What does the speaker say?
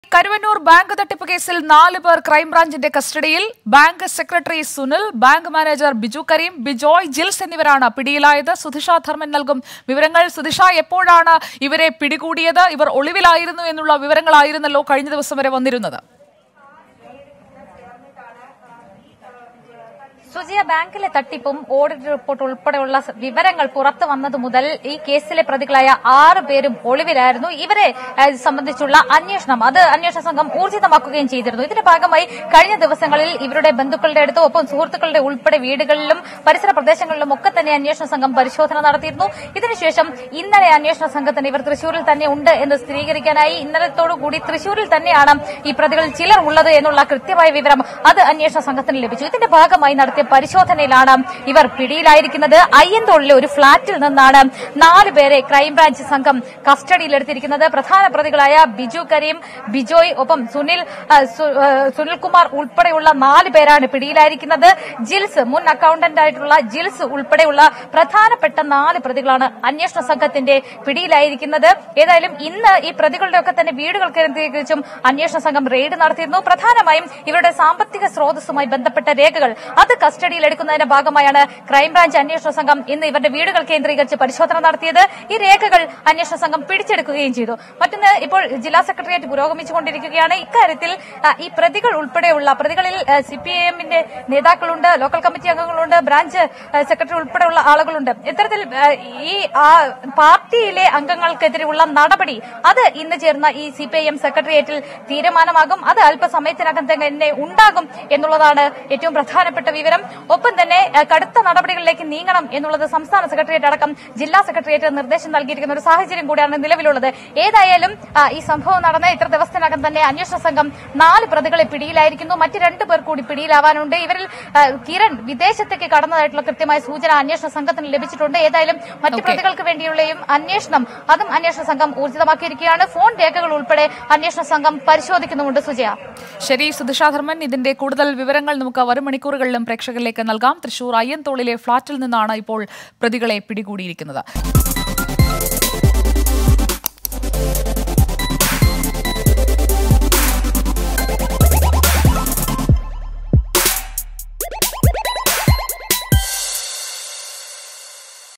Karuvannur bank തട്ടിപ്പ് കേസിൽ നാല് പേർ ക്രൈംബ്രാഞ്ചിന്റെ കസ്റ്റഡിയിൽ bank secretary Sunil bank manager Biju Kareem Bijoy Jils എന്നിവരാണ് പിടിയിലായത് സുധിഷ ധർമ്മൻ നൽകും വിവരങ്ങൾ സുധിഷ എപ്പോഴാണ് ഇവരെ പിടികൂടിയത് ഇവർ ഒളിവിലായിരുന്നു എന്നുള്ള വിവരങ്ങളായിരുന്നല്ലോ കഴിഞ്ഞ ദിവസം വരെ വന്നിരുന്നത് സുജിയ ബാങ്കിലെ തട്ടിപ്പും ഓഡിറ്റ് റിപ്പോർട്ട് ഉൾപ്പെടെയുള്ള സ- വിവരങ്ങൾ പുറത്തു വന്നത് മുതൽ ഈ കേസിലെ പ്രതികളായ ആറ് പേരും ഒളിവിലായിരുന്നു ഇവരെ ഏഹ്, സംബന്ധിച്ചുള്ള അന്വേഷണം അത് അന്വേഷണ സംഘം ഊർജിതമാക്കുകയും ചെയ്തിരുന്നു ഇതിന്റെ ഭാഗമായി കഴിഞ്ഞ ദിവസങ്ങളിൽ ഇവരുടെ ബന്ധുക്കളുടെ അടുത്തും ഒപ്പം സുഹൃത്തുക്കളുടെ ഉൾപ്പെടെ വീടുകളിലും പരിസര പ്രദേശങ്ങളിലും ഒക്കെ തന്നെ അന്വേഷണ സംഘം പരിശോധന നടത്തിയിരുന്നു ഇതിനുശേഷം ഇന്നലെ അന്വേഷണ സംഘത്തിന് ഇവർ തൃശൂരിൽ തന്നെ ഉണ്ട് എന്ന് സ്ഥിരീകരിക്കാനായി ഇന്നലത്തോടുകൂടി തൃശൂരിൽ തന്നെയാണ് ഈ പ്രതികളിൽ ചിലർ ഉള്ളത് എന്നുള്ള കൃത്യമായ വിവരം അത് അന്വേഷണ സംഘത്തിന് ലഭിച്ചു ഇതിന്റെ ഭാഗമായി നടത്തിയ പരിശോധനയിലാണ് ഇവർ പിടിയിലായിരിക്കുന്നത് അയ്യന്തോളിലെ ഒരു ഫ്ളാറ്റിൽ നിന്നാണ് നാല് പേരെ ക്രൈംബ്രാഞ്ച് സംഘം കസ്റ്റഡിയിലെടുത്തിരിക്കുന്നത് പ്രധാന പ്രതികളായ ബിജു കരീം ബിജോയ് ഒപ്പം സുനിൽ ആ, സു- ആ, സുനിൽകുമാർ ഉൾപ്പെടെയുള്ള നാല് പേരാണ് പിടിയിലായിരിക്കുന്നത് ജിൽസ് മുൻ അക്കൌണ്ടന്റ് ആയിട്ടുള്ള ജിൽസ് ഉൾപ്പെടെയുള്ള പ്രധാനപ്പെട്ട നാല് പ്രതികളാണ് അന്വേഷണ സംഘത്തിന്റെ പിടിയിലായിരിക്കുന്നത് ഏതായാലും ഇന്ന് ഈ പ്രതികളുടെ ഒക്കെ തന്നെ വീടുകൾ കേന്ദ്രീകരിച്ചും അന്വേഷണ സംഘം റെയ്ഡ് നടത്തിയിരുന്നു പ്രധാനമായും ഇവരുടെ സാമ്പത്തിക സ്രോതസ്സുമായി ബന്ധപ്പെട്ട രേഖകൾ അത് കസ്റ്റഡിയിൽ എടുക്കുന്നതിന്റെ ഭാഗമായാണ് ക്രൈംബ്രാഞ്ച് അന്വേഷണ സംഘം ഇന്ന് ഇവരുടെ വീടുകൾ കേന്ദ്രീകരിച്ച് പരിശോധന നടത്തിയത് ഈ രേഖകൾ അന്വേഷണ സംഘം പിടിച്ചെടുക്കുകയും ചെയ്തു മറ്റൊന്ന് ഇപ്പോൾ ജില്ലാ സെക്രട്ടേറിയറ്റ് പുരോഗമിച്ചുകൊണ്ടിരിക്കുകയാണ് ഇക്കാര്യത്തിൽ ആ, ഈ പ്രതികൾ ഉൾപ്പെടെയുള്ള പ്രതികളിൽ സിപിഐഎമ്മിന്റെ നേതാക്കളുണ്ട് ലോക്കൽ കമ്മിറ്റി അംഗങ്ങളുണ്ട് ബ്രാഞ്ച് ആ, സെക്രട്ടറി ഉൾപ്പെടെയുള്ള ആളുകളുണ്ട് ഇത്തരത്തിൽ ആ, ഈ ആ, പാർട്ടിയിലെ അംഗങ്ങൾക്കെതിരെയുള്ള നടപടി അത് ഇന്ന് ചേർന്ന ഈ സിപിഐഎം സെക്രട്ടേറിയറ്റിൽ തീരുമാനമാകും അത് അല്പസമയത്തിനകം തന്നെ ഉണ്ടാകും എന്നുള്ളതാണ് ഏറ്റവും പ്രധാനപ്പെട്ട വിവരം ഒപ്പം തന്നെ ആ, കടുത്ത നടപടികളിലേക്ക് നീങ്ങണം എന്നുള്ളത് സംസ്ഥാന സെക്രട്ടേറിയറ്റ് അടക്കം ജില്ലാ സെക്രട്ടേറിയറ്റ് നിർദ്ദേശം നൽകിയിരിക്കുന്ന ഒരു സാഹചര്യം കൂടിയാണ് നിലവിലുള്ളത് ഏതായാലും ആ, ഈ സംഭവം നടന്ന ഇത്ര ദിവസത്തിനകം തന്നെ അന്വേഷണ സംഘം നാല് പ്രതികളെ പിടിയിലായിരിക്കുന്നു മറ്റ് രണ്ടു പേർ കൂടി പിടിയിലാവാനുണ്ട് ഇവരിൽ ആ, കിരൺ വിദേശത്തേക്ക് കടന്നതായിട്ടുള്ള കൃത്യമായ സൂചന അന്വേഷണ സംഘത്തിന് ലഭിച്ചിട്ടുണ്ട് ഏതായാലും മറ്റ് Okay. പ്രതികൾക്ക് വേണ്ടിയുള്ളയും അന്വേഷണം അതും അന്വേഷണ സംഘം ഊർജിതമാക്കിയിരിക്കുകയാണ് ഫോൺ രേഖകൾ ഉൾപ്പെടെ അന്വേഷണ സംഘം പരിശോധിക്കുന്നുമുണ്ട് സുജയ ശരി സുധിഷ ധർമ്മൻ ഇതിന്റെ കൂടുതൽ വിവരങ്ങൾ നമുക്ക് വരും മണിക്കൂറുകളിലും പ്രേക്ഷകരിലേക്ക് നൽകാം തൃശൂർ അയ്യന്തോളിലെ ഫ്ളാറ്റിൽ നിന്നാണ് ഇപ്പോൾ പ്രതികളെ പിടികൂടിയിരിക്കുന്നത്